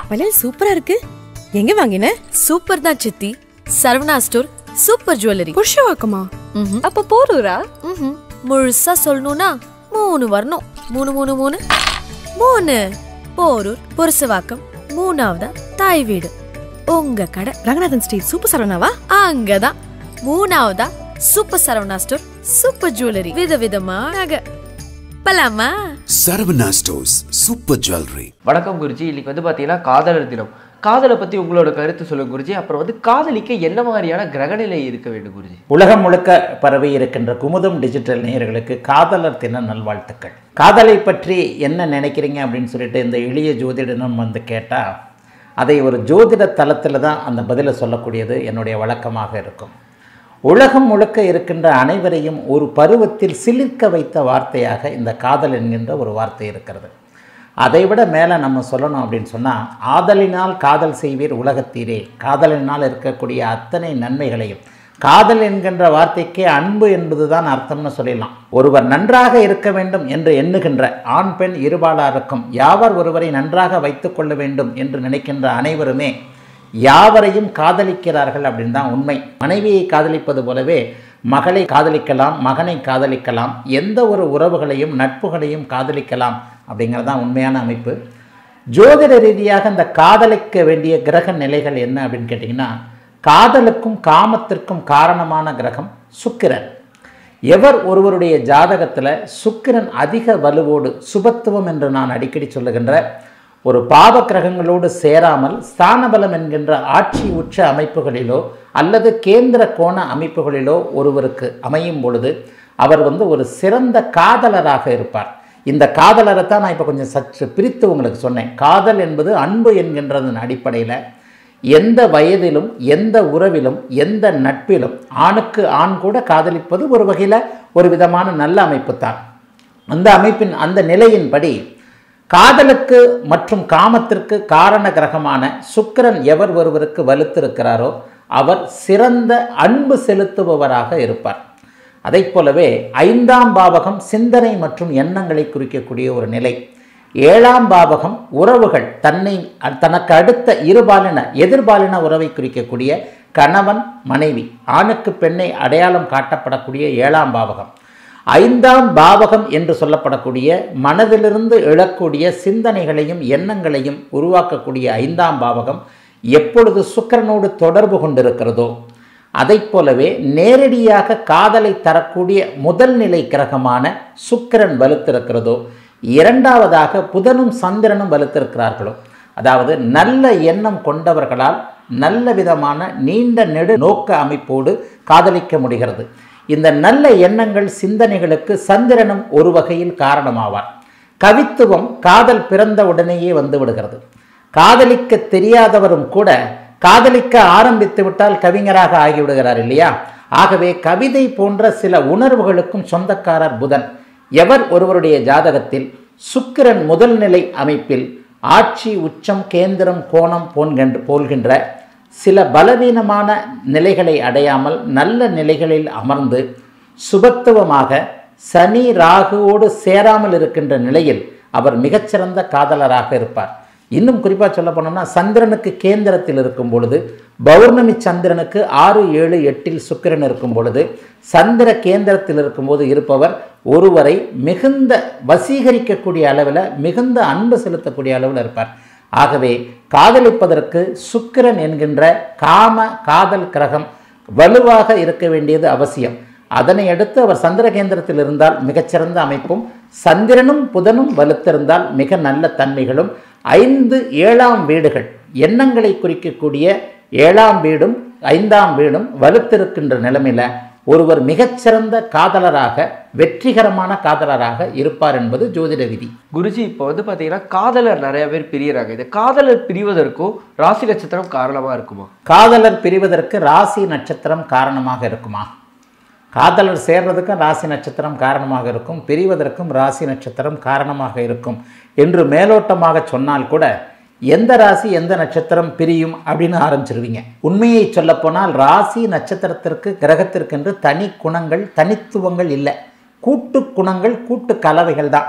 வளையல் சூப்பரா இருக்கு எங்க வாங்கின சூப்பர் தான் சித்தி சரவணா ஸ்டோர் சூப்பர் ஜுவல்லரி புருஷவாக்கமா ம்ஹும். அப்ப போரூரா ம்ஹும். முழுசா சொல்லணும்னா மூணு வரணும் மூணு மூணு மூணு மூணு போரூர் புருசவாக்கம் மூணாவதா தாய் வீடு உங்க கடை ரங்கநாதன் ஸ்ட்ரீட் சூப்பர் சரவணாவா அங்கதான் மூணாவதா super Saravana store super jewellery விதவிதமா நகை பலாமா சரவணா ஸ்டோர்ஸ் சூப்பர் ஜுவல்லரி வணக்கம் குருஜி இன்னைக்கு வந்து பார்த்தீங்கன்னா காதலர் தினம் காதலை பற்றி உங்களோட கருத்து சொல்லுங்க குருஜி அப்புறம் வந்து காதலிக்க என்ன மாதிரியான கிரகநிலை இருக்க வேண்டும் குருஜி உலகம் முழுக்க பரவி இருக்கின்ற குமுதம் டிஜிட்டல் நேயர்களுக்கு காதலர் தின நல்வாழ்த்துக்கள் காதலை பற்றி என்ன நினைக்கிறீங்க அப்படின்னு சொல்லிட்டு இந்த எளிய ஜோதிடனும் வந்து கேட்டால் அதை ஒரு ஜோதிட தளத்தில் தான் அந்த பதிலை சொல்லக்கூடியது என்னுடைய வழக்கமாக இருக்கும் உலகம் முழுக்க இருக்கின்ற அனைவரையும் ஒரு பருவத்தில் சிலிர்க்க வைத்த வார்த்தையாக இந்த காதல் என்கின்ற ஒரு வார்த்தை இருக்கிறது அதைவிட மேலே நம்ம சொல்லணும் அப்படின்னு சொன்னால் ஆதலினால் காதல் செய்வீர் உலகத்தீரே காதலினால் இருக்கக்கூடிய அத்தனை நன்மைகளையும் காதல் என்கின்ற வார்த்தைக்கே அன்பு என்பதுதான் அர்த்தம்னு சொல்லிடலாம் ஒருவர் நன்றாக இருக்க வேண்டும் என்று எண்ணுகின்ற ஆண் பெண் இருபாலாருக்கும் யாவர் ஒருவரை நன்றாக வைத்துக்கொள்ள வேண்டும் என்று நினைக்கின்ற அனைவருமே யாவரையும் காதலிக்கிறார்கள் அப்படின்னு தான் உண்மை மனைவியை காதலிப்பது போலவே மகளை காதலிக்கலாம் மகனை காதலிக்கலாம் எந்த ஒரு உறவுகளையும் நட்புகளையும் காதலிக்கலாம் அப்படிங்கிறது தான் உண்மையான அமைப்பு ஜோதிட ரீதியாக இந்த காதலிக்க வேண்டிய கிரக நிலைகள் என்ன அப்படின்னு கேட்டிங்கன்னா காதலுக்கும் காமத்திற்கும் காரணமான கிரகம் சுக்கிரன் எவர் ஒருவருடைய ஜாதகத்தில் சுக்கிரன் அதிக வலுவோடு சுபத்துவம் என்று நான் அடிக்கடி சொல்லுகின்ற ஒரு பாவ கிரகங்களோடு சேராமல் ஸ்தானபலம் என்கின்ற ஆட்சி உச்ச அமைப்புகளிலோ அல்லது கேந்திர கோண அமைப்புகளிலோ ஒருவருக்கு அமையும் பொழுது அவர் வந்து ஒரு சிறந்த காதலராக இருப்பார் இந்த காதலரை தான் நான் இப்போ கொஞ்சம் சற்று பிரித்து உங்களுக்கு சொன்னேன் காதல் என்பது அன்பு என்கின்றதன் அடிப்படையில் எந்த வயதிலும் எந்த உறவிலும் எந்த நட்பிலும் ஆணுக்கு ஆண் கூட காதலிப்பது ஒரு வகையில் ஒரு விதமான நல்ல அமைப்பு தான் அந்த அமைப்பின் அந்த நிலையின்படி காதலுக்கு மற்றும் காமத்திற்கு காரண கிரகமான சுக்கிரன் எவர் ஒருவருக்கு வலுத்திருக்கிறாரோ அவர் சிறந்த அன்பு செலுத்துபவராக இருப்பார் அதைப் போலவே ஐந்தாம் பாவகம் சிந்தனை மற்றும் எண்ணங்களை குறிக்கக்கூடிய ஒரு நிலை ஏழாம் பாவகம் உறவுகள் தன்னை தனக்கு அடுத்த இருபாலின எதிர்பாலின உறவை குறிக்கக்கூடிய கணவன் மனைவி ஆணுக்கு பெண்ணை அடையாளம் காட்டப்படக்கூடிய ஏழாம் பாவகம் ஐந்தாம் பாவகம் என்று சொல்லப்படக்கூடிய மனதிலிருந்து எழக்கூடிய சிந்தனைகளையும் எண்ணங்களையும் உருவாக்கக்கூடிய ஐந்தாம் பாவகம் எப்பொழுது சுக்கிரனோடு தொடர்பு கொண்டிருக்கிறதோ அதைப் போலவே நேரடியாக காதலை தரக்கூடிய முதல் நிலை கிரகமான சுக்கிரன் வலுத்திருக்கிறதோ இரண்டாவதாக புதனும் சந்திரனும் வலுத்திருக்கிறார்களோ அதாவது நல்ல எண்ணம் கொண்டவர்களால் நல்ல விதமான நீண்ட நெடு நோக்க அமைப்போடு காதலிக்க முடிகிறது இந்த நல்ல எண்ணங்கள் சிந்தனைகளுக்கு சந்திரனும் ஒரு வகையில் காரணமாவார் கவித்துவம் காதல் பிறந்த உடனேயே வந்து விடுகிறது காதலிக்க தெரியாதவரும் கூட காதலிக்க ஆரம்பித்து விட்டால் கவிஞராக ஆகிவிடுகிறார் இல்லையா ஆகவே கவிதை போன்ற சில உணர்வுகளுக்கும் சொந்தக்காரர் புதன் எவர் ஒருவருடைய ஜாதகத்தில் சுக்கிரன் முதல் நிலை அமைப்பில் ஆட்சி உச்சம் கேந்திரம் கோணம் போன்கின்ற போல்கின்ற சில பலவீனமான நிலைகளை அடையாமல் நல்ல நிலைகளில் அமர்ந்து சுபத்துவமாக சனி ராகுவோடு சேராமல் இருக்கின்ற நிலையில் அவர் மிகச்சிறந்த காதலராக இருப்பார் இன்னும் குறிப்பாக சொல்ல போனோம்னா சந்திரனுக்கு கேந்திரத்தில் இருக்கும் பொழுது பௌர்ணமி சந்திரனுக்கு ஆறு ஏழு எட்டில் சுக்கிரன் இருக்கும் பொழுது சந்திர கேந்திரத்தில் இருக்கும்போது இருப்பவர் ஒருவரை மிகுந்த வசீகரிக்கக்கூடிய அளவில் மிகுந்த அன்பு செலுத்தக்கூடிய அளவில் இருப்பார் ஆகவே காதலிப்பதற்கு சுக்கிரன் என்கின்ற காம காதல் கிரகம் வலுவாக இருக்க வேண்டியது அவசியம் அதனை அடுத்து அவர் சந்திர கேந்திரத்தில் இருந்தால் மிகச்சிறந்த அமைப்பும் சந்திரனும் புதனும் வலுத்திருந்தால் மிக நல்ல தன்மைகளும் ஐந்து ஏழாம் வீடுகள் எண்ணங்களை குறிக்கக்கூடிய ஏழாம் வீடும் ஐந்தாம் வீடும் வலுத்திருக்கின்ற நிலைமையில் ஒருவர் மிகச்சிறந்த காதலராக வெற்றிகரமான காதலராக இருப்பார் என்பது ஜோதிட விதி குருஜி இப்போ வந்து பார்த்தீங்கன்னா காதலர் நிறைய பேர் பிரியறாங்க இந்த காதலர் பிரிவதற்கும் ராசி நட்சத்திரம் காரணமாக இருக்குமா காதலர் பிரிவதற்கு ராசி நட்சத்திரம் காரணமாக இருக்குமா காதலர் சேர்றதுக்கும் ராசி நட்சத்திரம் காரணமாக இருக்கும் பிரிவதற்கும் ராசி நட்சத்திரம் காரணமாக இருக்கும் என்று மேலோட்டமாக சொன்னால் கூட எந்த ராசி எந்த நட்சத்திரம் பிரியும் அப்படின்னு ஆரம்பிச்சிருவீங்க உண்மையை சொல்லப்போனால் ராசி நட்சத்திரத்திற்கு கிரகத்திற்கென்று தனி குணங்கள் தனித்துவங்கள் இல்லை கூட்டு குணங்கள் கூட்டு கலவைகள் தான்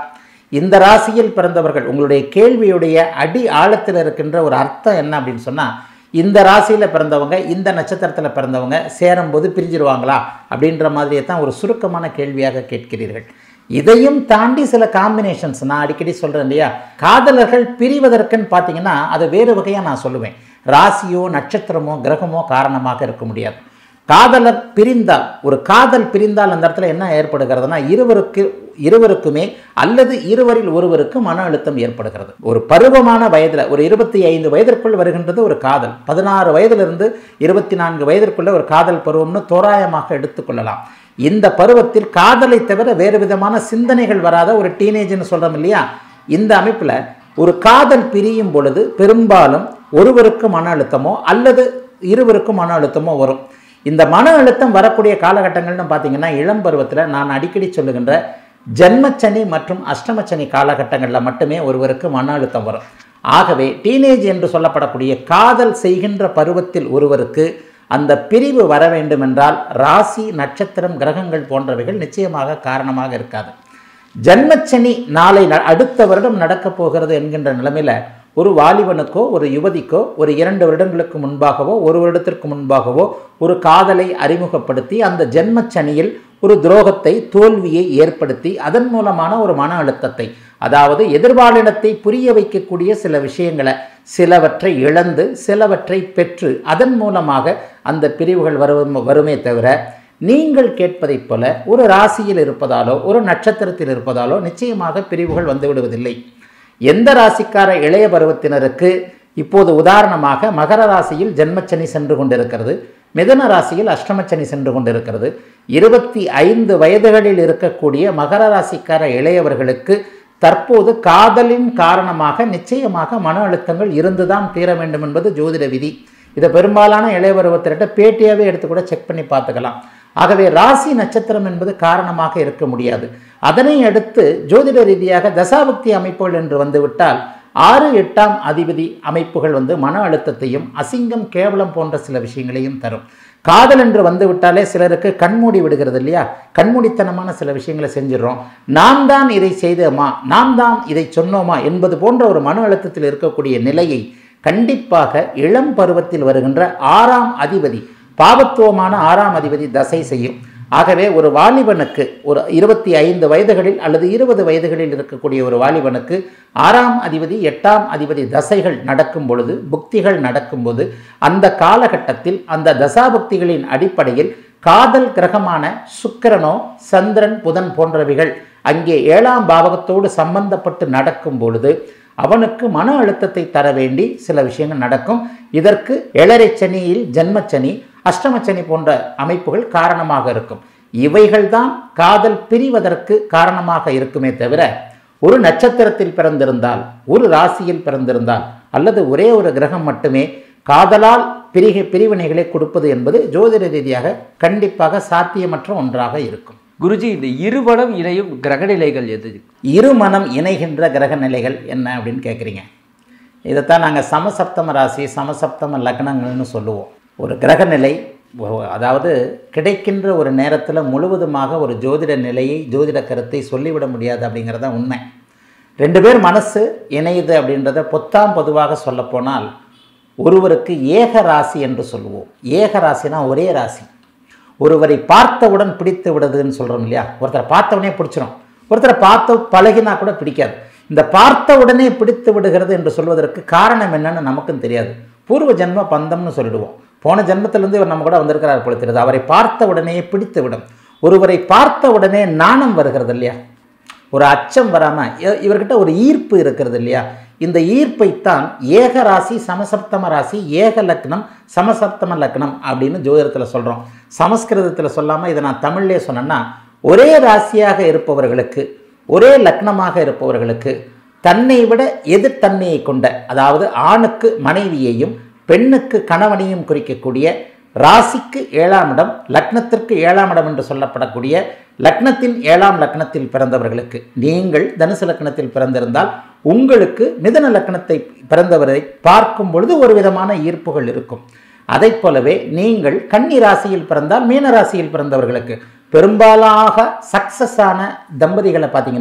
இந்த ராசியில் பிறந்தவர்கள் உங்களுடைய கேள்வியுடைய அடி ஆழத்தில் இருக்கின்ற ஒரு அர்த்தம் என்ன அப்படின்னு சொன்னால் இந்த ராசியில் பிறந்தவங்க இந்த நட்சத்திரத்தில் பிறந்தவங்க சேரும்போது பிரிஞ்சிருவாங்களா அப்படின்ற மாதிரியே தான் ஒரு சுருக்கமான கேள்வியாக கேட்கிறீர்கள் இதையும் தாண்டி சில காம்பினேஷன்ஸ் நான் அடிக்கடி சொல்கிறேன் இல்லையா காதலர்கள் பிரிவதற்குன்னு பார்த்தீங்கன்னா அது வேறு வகையாக நான் சொல்லுவேன் ராசியோ நட்சத்திரமோ கிரகமோ காரணமாக இருக்க முடியாது காதலர் பிரிந்தால் ஒரு காதல் பிரிந்தால் அந்த இடத்துல என்ன ஏற்படுகிறதுனா இருவருக்கு இருவருக்குமே அல்லது இருவரில் ஒருவருக்கு மன அழுத்தம் ஏற்படுகிறது ஒரு பருவமான வயதில் ஒரு இருபத்தி ஐந்து வயதிற்குள் வருகின்றது ஒரு காதல் பதினாறு வயதிலிருந்து இருபத்தி நான்கு வயதிற்குள்ள ஒரு காதல் பருவம்னு தோராயமாக எடுத்துக்கொள்ளலாம் இந்த பருவத்தில் காதலை தவிர வேறு விதமான சிந்தனைகள் வராத ஒரு டீனேஜ்னு சொல்கிறோம் இல்லையா இந்த அமைப்பில் ஒரு காதல் பிரியும் பொழுது பெரும்பாலும் ஒருவருக்கு மன அழுத்தமோ அல்லது இருவருக்கும் மன அழுத்தமோ வரும் இந்த மன அழுத்தம் வரக்கூடிய காலகட்டங்கள்னு பார்த்தீங்கன்னா இளம் பருவத்தில் நான் அடிக்கடி சொல்லுகின்ற ஜென்மச்சனி மற்றும் அஷ்டமச்சனி காலகட்டங்களில் மட்டுமே ஒருவருக்கு மன அழுத்தம் வரும் ஆகவே டீனேஜ் என்று சொல்லப்படக்கூடிய காதல் செய்கின்ற பருவத்தில் ஒருவருக்கு அந்த பிரிவு வர வேண்டுமென்றால் ராசி நட்சத்திரம் கிரகங்கள் போன்றவைகள் நிச்சயமாக காரணமாக இருக்காது ஜன்மச்சனி நாளை ந- அடுத்த வருடம் நடக்கப் போகிறது என்கின்ற நிலைமையில் ஒரு வாலிபனுக்கோ ஒரு யுவதிக்கோ ஒரு இரண்டு வருடங்களுக்கு முன்பாகவோ ஒரு வருடத்திற்கு முன்பாகவோ ஒரு காதலை அறிமுகப்படுத்தி அந்த ஜென்மச்சனியில் ஒரு துரோகத்தை தோல்வியை ஏற்படுத்தி அதன் மூலமான ஒரு மன அழுத்தத்தை அதாவது எதிர்பாலினத்தை புரிய வைக்கக்கூடிய சில விஷயங்களை சிலவற்றை இழந்து சிலவற்றை பெற்று அதன் மூலமாக அந்த பிரிவுகள் வரும் வருமே தவிர நீங்கள் கேட்பதைப் போல ஒரு ராசியில் இருப்பதாலோ ஒரு நட்சத்திரத்தில் இருப்பதாலோ நிச்சயமாக பிரிவுகள் வந்து விடுவதில்லை எந்த ராசிக்கார இளைய பருவத்தினருக்கு இப்போது உதாரணமாக மகர ராசியில் ஜென்மச்சனி சென்று கொண்டிருக்கிறது மிதன ராசியில் அஷ்டமச்சனி சென்று கொண்டிருக்கிறது இருபத்தி ஐந்து வயதுகளில் இருக்கக்கூடிய மகர ராசிக்கார இளையவர்களுக்கு தற்போது காதலின் காரணமாக நிச்சயமாக மன அழுத்தங்கள் இருந்துதான் தீர வேண்டும் என்பது ஜோதிட விதி இதை பெரும்பாலான இளையபருவத்திட்ட பேட்டியாகவே எடுத்து கூட செக் பண்ணி பார்த்துக்கலாம் ஆகவே ராசி நட்சத்திரம் என்பது காரணமாக இருக்க முடியாது அதனை அடுத்து ஜோதிட ரீதியாக தசாபக்தி அமைப்புகள் என்று வந்துவிட்டால் ஆறு எட்டாம் அதிபதி அமைப்புகள் வந்து மன அழுத்தத்தையும் அசிங்கம் கேவலம் போன்ற சில விஷயங்களையும் தரும் காதல் என்று வந்து விட்டாலே சிலருக்கு கண்மூடி விடுகிறது இல்லையா கண்மூடித்தனமான சில விஷயங்களை செஞ்சிடறோம் நாம் தான் இதை செய்தோமா நாம் தான் இதை சொன்னோமா என்பது போன்ற ஒரு மன அழுத்தத்தில் இருக்கக்கூடிய நிலையை கண்டிப்பாக இளம் பருவத்தில் வருகின்ற ஆறாம் அதிபதி பாவத்துவமான ஆறாம் அதிபதி தசை செய்யும் ஆகவே ஒரு வாலிபனுக்கு ஒரு இருபத்தி ஐந்து வயதுகளில் அல்லது இருபது வயதுகளில் இருக்கக்கூடிய ஒரு வாலிபனுக்கு ஆறாம் அதிபதி எட்டாம் அதிபதி தசைகள் நடக்கும் பொழுது புக்திகள் நடக்கும்போது அந்த காலகட்டத்தில் அந்த தசாபுக்திகளின் அடிப்படையில் காதல் கிரகமான சுக்கிரனோ சந்திரன் புதன் போன்றவைகள் அங்கே ஏழாம் பாவகத்தோடு சம்பந்தப்பட்டு நடக்கும் பொழுது அவனுக்கு மன அழுத்தத்தை தர வேண்டி சில விஷயங்கள் நடக்கும் இதற்கு ஏழரை சனியில் ஜென்மச்சனி அஷ்டமச்சனி போன்ற அமைப்புகள் காரணமாக இருக்கும் இவைகள்தான் காதல் பிரிவதற்கு காரணமாக இருக்குமே தவிர ஒரு நட்சத்திரத்தில் பிறந்திருந்தால் ஒரு ராசியில் பிறந்திருந்தால் அல்லது ஒரே ஒரு கிரகம் மட்டுமே காதலால் பிரிக பிரிவினைகளை கொடுப்பது என்பது ஜோதிட ரீதியாக கண்டிப்பாக சாத்தியமற்ற ஒன்றாக இருக்கும் குருஜி இந்த இருவனம் இணையும் கிரகநிலைகள் எது இருமனம் இணைகின்ற கிரக நிலைகள் என்ன அப்படின்னு கேட்குறீங்க இதைத்தான் நாங்கள் சமசப்தம ராசி சமசப்தம லக்னங்கள்னு சொல்லுவோம் ஒரு கிரக நிலை ஒ- அதாவது கிடைக்கின்ற ஒரு நேரத்தில் முழுவதுமாக ஒரு ஜோதிட நிலையை ஜோதிட கருத்தை சொல்லிவிட முடியாது அப்படிங்கிறது தான் உண்மை ரெண்டு பேர் மனசு இணையுது அப்படின்றத பொத்தாம் பொதுவாக சொல்லப்போனால் ஒருவருக்கு ஏக ராசி என்று சொல்லுவோம் ஏக ராசினா ஒரே ராசி ஒருவரை பார்த்தவுடன் பிடித்து விடுதுன்னு சொல்கிறோம் இல்லையா ஒருத்தரை பார்த்தவுடனே பிடிச்சிரும் ஒருத்தரை பார்த்த பழகினா கூட பிடிக்காது இந்த பார்த்த உடனே பிடித்து விடுகிறது என்று சொல்வதற்கு காரணம் என்னன்னு நமக்கும் தெரியாது பூர்வ ஜென்ம பந்தம்னு சொல்லிடுவோம் போன ஜென்மத்திலிருந்து இவர் நம்ம கூட வந்திருக்கிறார் போல தெரியுது அவரை பார்த்த உடனே பிடித்து விடும் ஒருவரை பார்த்த உடனே நாணம் வருகிறது இல்லையா ஒரு அச்சம் வராமல் இவர்கிட்ட ஒரு ஈர்ப்பு இருக்கிறது இல்லையா இந்த ஈர்ப்பைத்தான் ஏக ராசி சமசப்தம ராசி ஏக லக்னம் சமசப்தம லக்னம் அப்படின்னு ஜோதிடத்தில் சொல்கிறோம் சமஸ்கிருதத்தில் சொல்லாமல் இதை நான் தமிழ்லேயே சொன்னேன்னா ஒரே ராசியாக இருப்பவர்களுக்கு ஒரே லக்னமாக இருப்பவர்களுக்கு தன்னை விட எதிர்த்தன்மையை கொண்ட அதாவது ஆணுக்கு மனைவியையும் பெண்ணுக்கு கணவனையும் குறிக்கக்கூடிய ராசிக்கு ஏழாம் இடம் லக்னத்திற்கு ஏழாம் இடம் என்று சொல்லப்படக்கூடிய லக்னத்தின் ஏழாம் லக்னத்தில் பிறந்தவர்களுக்கு நீங்கள் தனுசு லக்னத்தில் பிறந்திருந்தால் உங்களுக்கு மிதன லக்னத்தை பிறந்தவரை பார்க்கும் பொழுது ஒரு விதமான ஈர்ப்புகள் இருக்கும் அதைப் போலவே நீங்கள் கன்னி ராசியில் பிறந்தால் மீன ராசியில் பிறந்தவர்களுக்கு பெரும்பாலாக சக்சஸ் ஆன தம்பதிகளை பார்த்தீங்கன்னா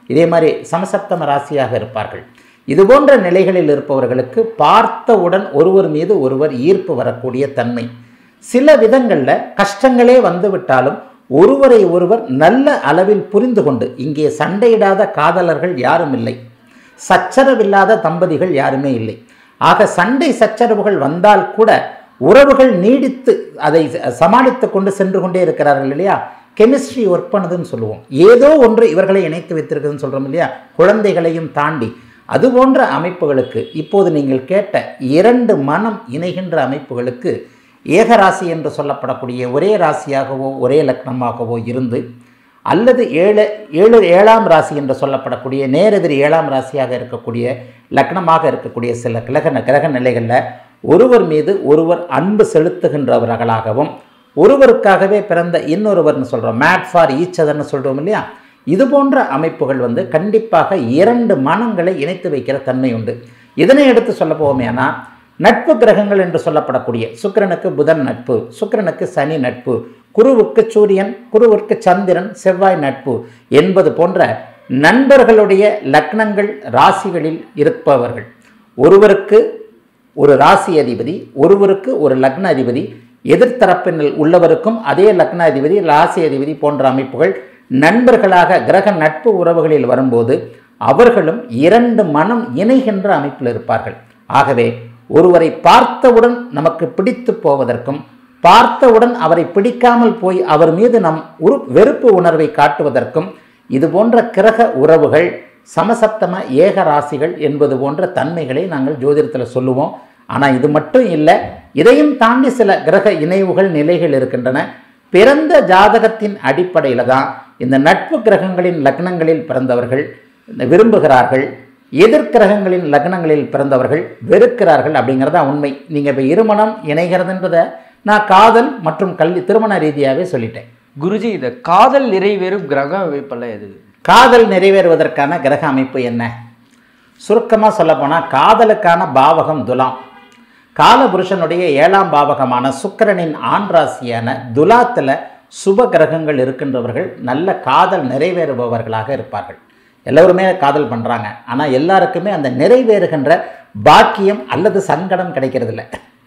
இதே மாதிரி சமசப்தம ராசியாக இருப்பார்கள் இது போன்ற நிலைகளில் இருப்பவர்களுக்கு பார்த்தவுடன் ஒருவர் மீது ஒருவர் ஈர்ப்பு வரக்கூடிய தன்மை சில விதங்களில் கஷ்டங்களே வந்துவிட்டாலும் ஒருவரை ஒருவர் நல்ல அளவில் புரிந்து கொண்டு இங்கே சண்டையிடாத காதலர்கள் யாரும் இல்லை சச்சரவில்லாத தம்பதிகள் யாருமே இல்லை ஆக சண்டை சச்சரவுகள் வந்தால் கூட உறவுகள் நீடித்து அதை சமாளித்து கொண்டு சென்று கொண்டே இருக்கிறார்கள் இல்லையா கெமிஸ்ட்ரி ஒர்க் பண்ணுதுன்னு சொல்லுவோம் ஏதோ ஒன்று இவர்களை இணைத்து வைத்திருக்குதுன்னு சொல்கிறோம் இல்லையா குழந்தைகளையும் தாண்டி அது போன்ற அமைப்புகளுக்கு இப்போது நீங்கள் கேட்ட இரண்டு மனம் இணைகின்ற அமைப்புகளுக்கு ஏகராசி என்று சொல்லப்படக்கூடிய ஒரே ராசியாகவோ ஒரே லக்னமாகவோ இருந்து அல்லது ஏழு ஏழு ஏழாம் ராசி என்று சொல்லப்படக்கூடிய நேரெதிர் ஏழாம் ராசியாக இருக்கக்கூடிய லக்னமாக இருக்கக்கூடிய சில கிரக கிரக நிலைகளில் ஒருவர் மீது ஒருவர் அன்பு செலுத்துகின்றவர்களாகவும் ஒருவருக்காகவே பிறந்த இன்னொருவர்னு சொல்கிறோம் மேட் ஃபார் ஈச் அதர்னு சொல்கிறோம் இல்லையா இது போன்ற அமைப்புகள் வந்து கண்டிப்பாக இரண்டு மனங்களை இணைத்து வைக்கிற தன்மை உண்டு இதனை எடுத்து சொல்ல போவோமேனா நட்பு கிரகங்கள் என்று சொல்லப்படக்கூடிய சுக்கிரனுக்கு புதன் நட்பு சுக்கிரனுக்கு சனி நட்பு குருவுக்கு சூரியன் குருவிற்கு சந்திரன் செவ்வாய் நட்பு என்பது போன்ற நண்பர்களுடைய லக்னங்கள் ராசிகளில் இருப்பவர்கள் ஒருவருக்கு ஒரு ராசி அதிபதி ஒருவருக்கு ஒரு லக்ன அதிபதி எதிர்த்தரப்பினில் உள்ளவருக்கும் அதே லக்ன அதிபதி ராசி அதிபதி போன்ற அமைப்புகள் நண்பர்களாக கிரக நட்பு உறவுகளில் வரும்போது அவர்களும் இரண்டு மனம் இணைகின்ற அமைப்பில் இருப்பார்கள் ஆகவே ஒருவரை பார்த்தவுடன் நமக்கு பிடித்து போவதற்கும் பார்த்தவுடன் அவரை பிடிக்காமல் போய் அவர் மீது நம் உரு வெறுப்பு உணர்வை காட்டுவதற்கும் இது போன்ற கிரக உறவுகள் சமசப்தம ஏக ராசிகள் என்பது போன்ற தன்மைகளை நாங்கள் ஜோதிடத்தில் சொல்லுவோம் ஆனால் இது மட்டும் இல்லை இதையும் தாண்டி சில கிரக இணைவுகள் நிலைகள் இருக்கின்றன பிறந்த ஜாதகத்தின் அடிப்படையில் தான் இந்த நட்பு கிரகங்களின் லக்னங்களில் பிறந்தவர்கள் விரும்புகிறார்கள் எதிர்கிரகங்களின் லக்னங்களில் பிறந்தவர்கள் வெறுக்கிறார்கள் அப்படிங்கிறதா உண்மை நீங்கள் இப்போ இருமணம் இணைகிறதுன்றத நான் காதல் மற்றும் கல்வி திருமண ரீதியாகவே சொல்லிட்டேன் குருஜி இந்த காதல் நிறைவேறும் கிரக அமைப்பெல்லாம் எது காதல் நிறைவேறுவதற்கான கிரக அமைப்பு என்ன சுருக்கமாக சொல்லப்போனால் காதலுக்கான பாவகம் துலாம் காலபுருஷனுடைய ஏழாம் பாவகமான சுக்கிரனின் ஆண் ராசியான துலாத்தில் சுப கிரகங்கள் இருக்கின்றவர்கள் நல்ல காதல் நிறைவேறுபவர்களாக இருப்பார்கள் எல்லோருமே காதல் பண்ணுறாங்க ஆனால் எல்லாருக்குமே அந்த நிறைவேறுகின்ற பாக்கியம் அல்லது சங்கடம் கிடைக்கிறதில்ல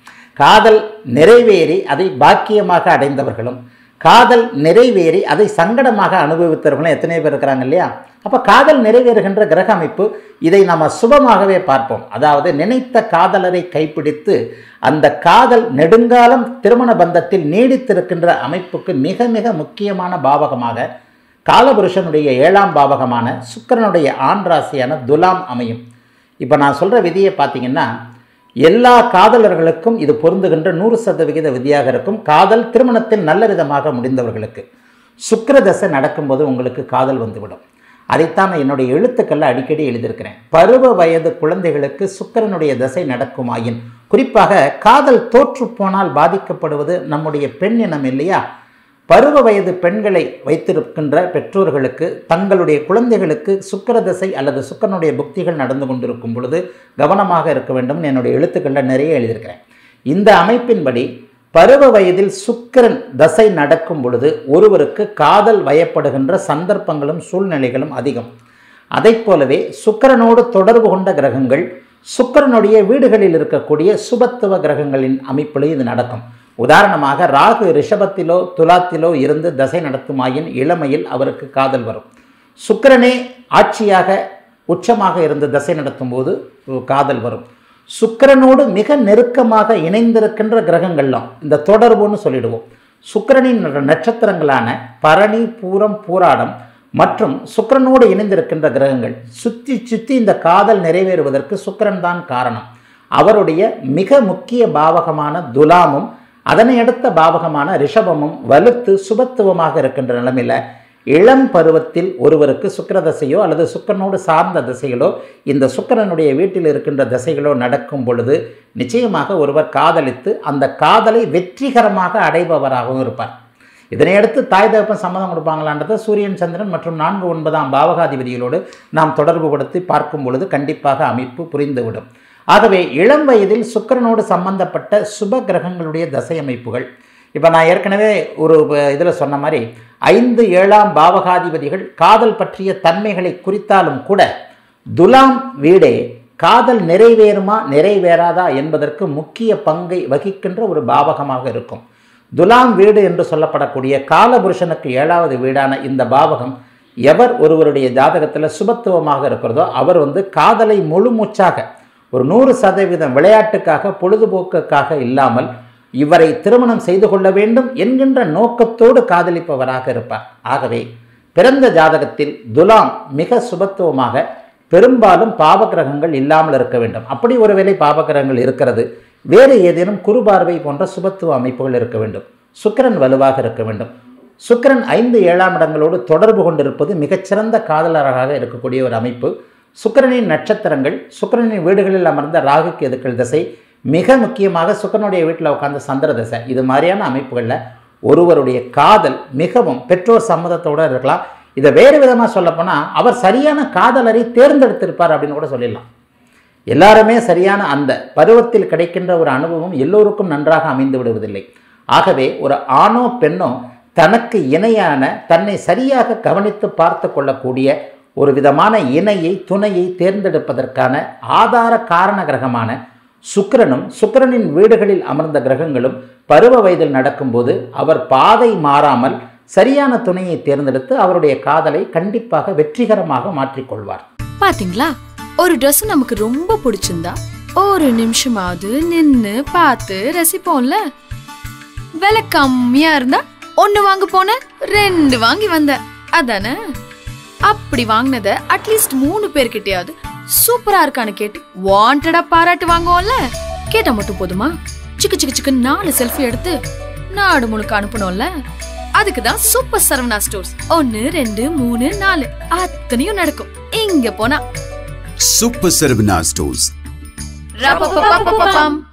காதல் நிறைவேறி அதை பாக்கியமாக அடைந்தவர்களும் காதல் நிறைவேறி அதை சங்கடமாக அனுபவித்தவர்களும் எத்தனை பேர் இருக்கிறாங்க இல்லையா அப்போ காதல் நிறைவேறுகின்ற கிரக அமைப்பு இதை நம்ம சுபமாகவே பார்ப்போம் அதாவது நினைத்த காதலரை கைப்பிடித்து அந்த காதல் நெடுங்காலம் திருமண பந்தத்தில் நீடித்திருக்கின்ற அமைப்புக்கு மிக மிக முக்கியமான பாவகமாக காலபுருஷனுடைய ஏழாம் பாவகமான சுக்கிரனுடைய ஆண் ராசியான துலாம் அமையும் இப்போ நான் சொல்கிற விதியை பார்த்தீங்கன்னா எல்லா காதலர்களுக்கும் இது பொருந்துகின்ற நூறு சதவிகித விதியாக இருக்கும் காதல் திருமணத்தில் நல்ல விதமாக முடிந்தவர்களுக்கு சுக்கிர தசை நடக்கும்போது உங்களுக்கு காதல் வந்துவிடும் அதைத்தான் நான் என்னுடைய எழுத்துக்களில் அடிக்கடி எழுதியிருக்கிறேன் பருவ வயது குழந்தைகளுக்கு சுக்கிரனுடைய தசை நடக்குமாயின் குறிப்பாக காதல் தோற்று போனால் பாதிக்கப்படுவது நம்முடைய பெண் இனம் இல்லையா பருவ வயது பெண்களை வைத்திருக்கின்ற பெற்றோர்களுக்கு தங்களுடைய குழந்தைகளுக்கு சுக்கிர தசை அல்லது சுக்கரனுடைய புக்திகள் நடந்து கொண்டிருக்கும் பொழுது கவனமாக இருக்க வேண்டும் என்னுடைய எழுத்துக்களில் நிறைய எழுதியிருக்கிறேன் இந்த அமைப்பின்படி பருவ வயதில் சுக்கிரன் தசை நடக்கும் பொழுது ஒருவருக்கு காதல் வயப்படுகின்ற சந்தர்ப்பங்களும் சூழ்நிலைகளும் அதிகம் அதைப் போலவே சுக்கிரனோடு தொடர்பு கொண்ட கிரகங்கள் சுக்கிரனுடைய வீடுகளில் இருக்கக்கூடிய சுபத்துவ கிரகங்களின் அமைப்பில் இது நடக்கும் உதாரணமாக ராகு ரிஷபத்திலோ துலாத்திலோ இருந்து தசை நடத்துமாயின் இளமையில் அவருக்கு காதல் வரும் சுக்கிரனே ஆட்சியாக உச்சமாக இருந்து தசை நடத்தும் போது காதல் வரும் சுக்கிரனோடு மிக நெருக்கமாக இணைந்திருக்கின்ற கிரகங்கள்லாம் இந்த தொடர்புன்னு சொல்லிடுவோம் சுக்கிரனின் நட்சத்திரங்களான பரணி பூரம் பூராடம் மற்றும் சுக்கிரனோடு இணைந்திருக்கின்ற கிரகங்கள் சுற்றி சுற்றி இந்த காதல் நிறைவேறுவதற்கு சுக்கிரன் தான் காரணம் அவருடைய மிக முக்கிய பாவகமான துலாமும் அதனை அடுத்த பாவகமான ரிஷபமும் வலுத்து சுபத்துவமாக இருக்கின்ற நிலைமையில் இளம் பருவத்தில் ஒருவருக்கு சுக்கிரதசையோ அல்லது சுக்கரனோடு சார்ந்த திசைகளோ இந்த சுக்கிரனுடைய வீட்டில் இருக்கின்ற திசைகளோ நடக்கும் பொழுது நிச்சயமாக ஒருவர் காதலித்து அந்த காதலை வெற்றிகரமாக அடைபவராகவும் இருப்பார் இதனையடுத்து தாய் தகப்பன் சம்மதம் கொடுப்பாங்களான்றதை சூரியன் சந்திரன் மற்றும் நான்கு ஒன்பதாம் பாவகாதிபதிகளோடு நாம் தொடர்பு படுத்தி பார்க்கும் பொழுது கண்டிப்பாக அமைப்பு புரிந்துவிடும் ஆகவே இளம் வயதில் சுக்கிரனோடு சம்பந்தப்பட்ட சுப கிரகங்களுடைய தசை அமைப்புகள் இப்போ நான் ஏற்கனவே ஒரு இதில் சொன்ன மாதிரி ஐந்து ஏழாம் பாவகாதிபதிகள் காதல் பற்றிய தன்மைகளை குறித்தாலும் கூட துலாம் வீடே காதல் நிறைவேறுமா நிறைவேறாதா என்பதற்கு முக்கிய பங்கை வகிக்கின்ற ஒரு பாவகமாக இருக்கும் துலாம் வீடு என்று சொல்லப்படக்கூடிய காலபுருஷனுக்கு ஏழாவது வீடான இந்த பாவகம் எவர் ஒருவருடைய ஜாதகத்தில் சுபத்துவமாக இருக்கிறதோ அவர் வந்து காதலை முழுமூச்சாக ஒரு நூறு சதவீதம் விளையாட்டுக்காக பொழுதுபோக்குக்காக இல்லாமல் இவரை திருமணம் செய்து கொள்ள வேண்டும் என்கின்ற நோக்கத்தோடு காதலிப்பவராக இருப்பார் ஆகவே பிறந்த ஜாதகத்தில் துலாம் மிக சுபத்துவமாக பெரும்பாலும் பாவகிரகங்கள் இல்லாமல் இருக்க வேண்டும் அப்படி ஒருவேளை பாவகிரகங்கள் இருக்கிறது வேறு ஏதேனும் குறுபார்வை போன்ற சுபத்துவ அமைப்புகள் இருக்க வேண்டும் சுக்கிரன் வலுவாக இருக்க வேண்டும் சுக்கிரன் ஐந்து ஏழாம் இடங்களோடு தொடர்பு கொண்டிருப்பது மிகச்சிறந்த காதலராக இருக்கக்கூடிய ஒரு அமைப்பு சுக்கிரனின் நட்சத்திரங்கள் சுக்கிரனின் வீடுகளில் அமர்ந்த ராகு கேதுக்கள் திசை மிக முக்கியமாக சுக்கிரனுடைய வீட்டில் உட்கார்ந்த சந்திர திசை இது மாதிரியான அமைப்புகளில் ஒருவருடைய காதல் மிகவும் பெற்றோர் சம்மதத்தோடு இருக்கலாம் இதை வேறு விதமாக சொல்லப்போனால் அவர் சரியான காதலரை தேர்ந்தெடுத்திருப்பார் அப்படின்னு கூட சொல்லிடலாம் எல்லாருமே சரியான அந்த பருவத்தில் கிடைக்கின்ற ஒரு அனுபவம் எல்லோருக்கும் நன்றாக அமைந்து விடுவதில்லை ஆகவே ஒரு ஆணோ பெண்ணோ தனக்கு இணையான தன்னை சரியாக கவனித்து பார்த்து கொள்ளக்கூடிய ஒரு விதமான இணையை துணையை தேர்ந்தெடுப்பதற்கான ஆதார காரண கிரகமான சுக்கிரனும் சுக்கிரனின் வீடுகளில் அமர்ந்த கிரகங்களும் பருவ வயதில் நடக்கும்போது அவர் பாதை மாறாமல் சரியான துணையை தேர்ந்தெடுத்து அவருடைய காதலை கண்டிப்பாக வெற்றிகரமாக மாற்றிக்கொள்வார் பாத்தீங்களா ஒரு Dress நமக்கு ரொம்ப பிடிச்சிருந்தா ஒரு நிமிஷமாவது நின்னு பார்த்து ரசிப்போம்ல விலை கம்மியா இருந்தா ஒண்ணு வாங்க போன ரெண்டு வாங்கி வந்த அதானே அப்படி வாங்கினத அட்லீஸ்ட் மூணு பேர்கிட்டயாவது சூப்பரா இருக்கான்னு கேட்டு வாண்டடா பாராட்டு வாங்குவோம்ல கேட்டா மட்டும் போதுமா சிக்கு சிக்கு சிக்கு நாலு செல்ஃபி எடுத்து நாடு முழுக்க அனுப்பணும்ல அதுக்கு தான் சூப்பர் சரவணா ஸ்டோர்ஸ் ஒன்னு ரெண்டு மூணு நாலு அத்தனையும் நடக்கும் இங்க போனா Super Saravana Stores. ரப்பப்பப்பப்பப்பம்.